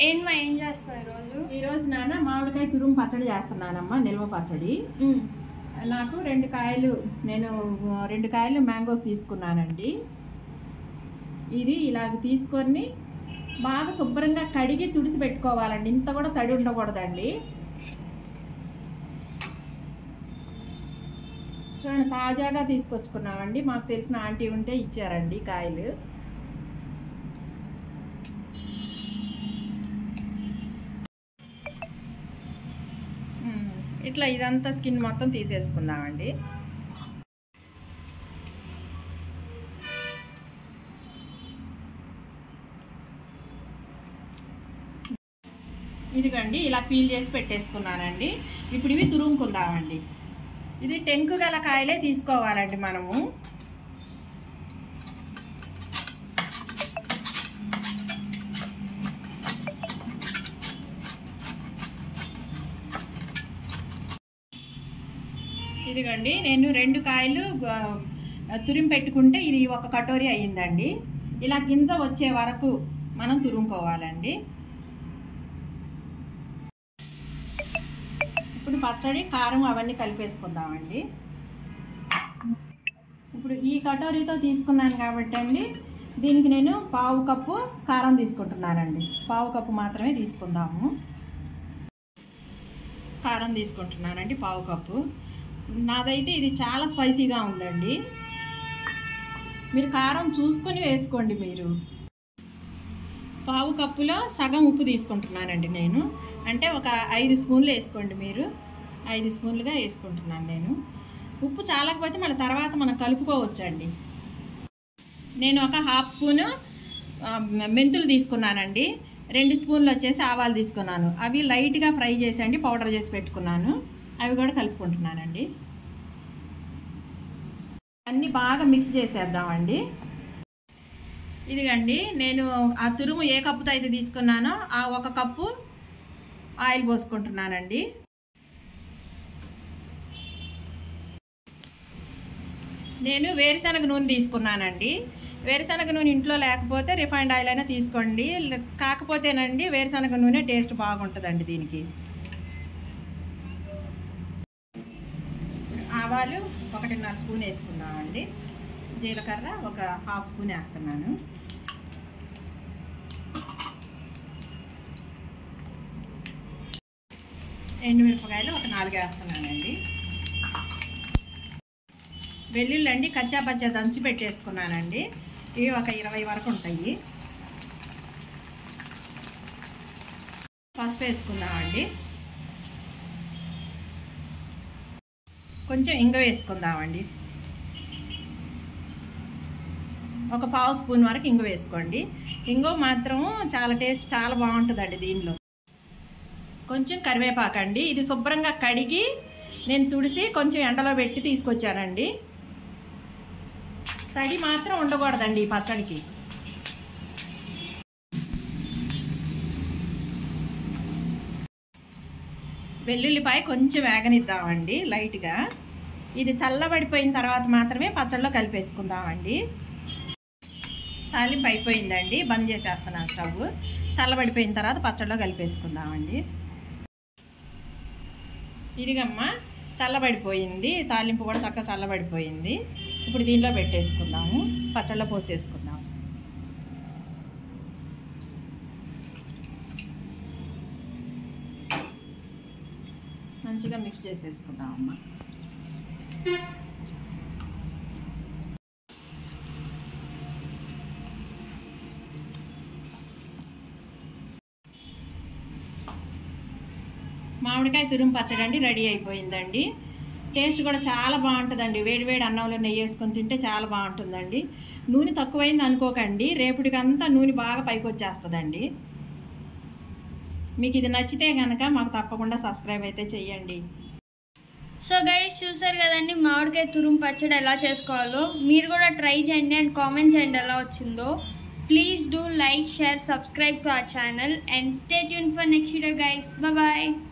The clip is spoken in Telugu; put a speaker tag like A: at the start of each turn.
A: ఏంటమ్మా ఏం చేస్తావు ఈరోజు
B: ఈ రోజు నాన్న మామిడికాయ తురుము పచ్చడి చేస్తున్నానమ్మా నిల్వ పచ్చడి నాకు రెండు కాయలు నేను రెండు కాయలు మ్యాంగోస్ తీసుకున్నానండి ఇది ఇలాగ తీసుకొని బాగా శుభ్రంగా కడిగి తుడిసి పెట్టుకోవాలండి ఇంత కూడా తడి ఉండకూడదండి చూడండి తాజాగా తీసుకొచ్చుకున్నామండి మాకు తెలిసిన ఆంటీ ఉంటే ఇచ్చారండి కాయలు మ్మ్. ఇట్లా ఇదంతా స్కిన్ మొత్తం తీసేసుకుందామండి ఇదిగండి ఇలా పీల్ చేసి పెట్టేసుకున్నానండి ఇప్పుడు ఇవి తురుముకుందామండి ఇది టెంకు గల కాయలే తీసుకోవాలండి మనము ఇదిగండి నేను రెండు కాయలు ఆ, తురిమి పెట్టుకుంటే ఇది ఒక కటోరీ అయ్యిందండి ఇలా గింజ వచ్చే వరకు మనం తురుముకోవాలండి ఇప్పుడు పచ్చడి కారం అవన్నీ కలిపేసుకుందామండి ఇప్పుడు ఈ కటోరీతో తీసుకున్నాను కాబట్టి అండి దీనికి నేను పావు కప్పు కారం తీసుకుంటున్నానండి పావు కప్పు మాత్రమే తీసుకుందాము కారం తీసుకుంటున్నానండి పావు కప్పు నాదైతే ఇది చాలా స్పైసీగా ఉందండి మీరు కారం చూసుకొని వేసుకోండి మీరు పావు కప్పులో సగం ఉప్పు తీసుకుంటున్నానండి నేను అంటే ఒక ఐదు స్పూన్లు వేసుకోండి మీరు ఐదు స్పూన్లుగా వేసుకుంటున్నాను నేను ఉప్పు చాలకపోతే మళ్ళీ తర్వాత మనం కలుపుకోవచ్చండి నేను ఒక హాఫ్ స్పూను ఆ, మెంతులు తీసుకున్నానండి రెండు స్పూన్లు వచ్చేసి ఆవాలు తీసుకున్నాను అవి లైట్గా ఫ్రై చేసండి పౌడర్ చేసి పెట్టుకున్నాను అవి కూడా కలుపుకుంటున్నానండి అన్నీ బాగా మిక్స్ చేసేద్దామండి ఇదిగండి నేను ఆ తురుము ఏ కప్పుతో అయితే తీసుకున్నానో ఆ ఒక కప్పు ఆయిల్ పోసుకుంటున్నానండి నేను వేరుశనగ నూనె తీసుకున్నానండి వేరుశనగ నూనె ఇంట్లో లేకపోతే రిఫైండ్ ఆయిల్ అయినా తీసుకోండి లే- కాకపోతేనండి వేరుశనగ నూనె టేస్ట్ బాగుంటుందండి దీనికి ఆవాలు ఒకటిన్నర స్పూన్ వేసుకుందామండి జీలకర్ర ఒక హాఫ్ స్పూన్ వేస్తున్నాను ఎండుమిరపకాయలు ఒక నాలుగు వేస్తున్నానండి వెల్లుల్లి అండి కచ్చా పచ్చా దంచి పెట్టేసుకున్నానండి ఇవి ఒక ఇరవై వరకు ఉంటాయి పసుపు వేసుకుందామండి కొంచెం ఇంగ వేసుకుందామండి ఒక పావు స్పూన్ వరకు ఇంగు వేసుకోండి ఇంగు మాత్రం చాలా టేస్ట్ చాలా బాగుంటుందండి దీనిలో కొంచెం కరివేపాకండి ఇది శుభ్రంగా కడిగి నేను తుడిసి కొంచెం ఎండలో పెట్టి తీసుకొచ్చానండి తడి మాత్రం ఉండకూడదండి ఈ పచ్చడికి వెల్లుల్లిపాయ కొంచెం వేగనిద్దామండి లైట్గా ఇది చల్లబడిపోయిన తర్వాత మాత్రమే పచ్చడిలో కలిపేసుకుందామండి తాలింపు అయిపోయిందండి బంద్ చేసేస్తున్నాను స్టవ్ చల్లబడిపోయిన తర్వాత పచ్చడిలో కలిపేసుకుందామండి ఇదిగమ్మా చల్లబడిపోయింది తాలింపు కూడా చక్కగా చల్లబడిపోయింది ఇప్పుడు దీనిలో పెట్టేసుకుందాము పచ్చళ్ళలో పోసేసుకుందాం మంచిగా మిక్స్ చేసేసుకుందాం అమ్మ మామిడికాయ తురుము పచ్చడి అండి రెడీ అయిపోయిందండి టేస్ట్ కూడా చాలా బాగుంటుందండి వేడివేడి అన్నంలో నెయ్యి వేసుకొని తింటే చాలా బాగుంటుందండి నూనె తక్కువైంది అనుకోకండి రేపటికంతా నూనె బాగా పైకి వచ్చేస్తుందండి మీకు ఇది నచ్చితే కనుక మాకు తప్పకుండా సబ్స్క్రైబ్ అయితే చెయ్యండి
A: సో గైస్ చూసారు కదండి మామిడికాయ తురుము పచ్చడి ఎలా చేసుకోవాలో మీరు కూడా ట్రై చేయండి అండ్ కామెంట్ చేయండి ఎలా వచ్చిందో please do like share subscribe to our channel and stay tune for next video guys bye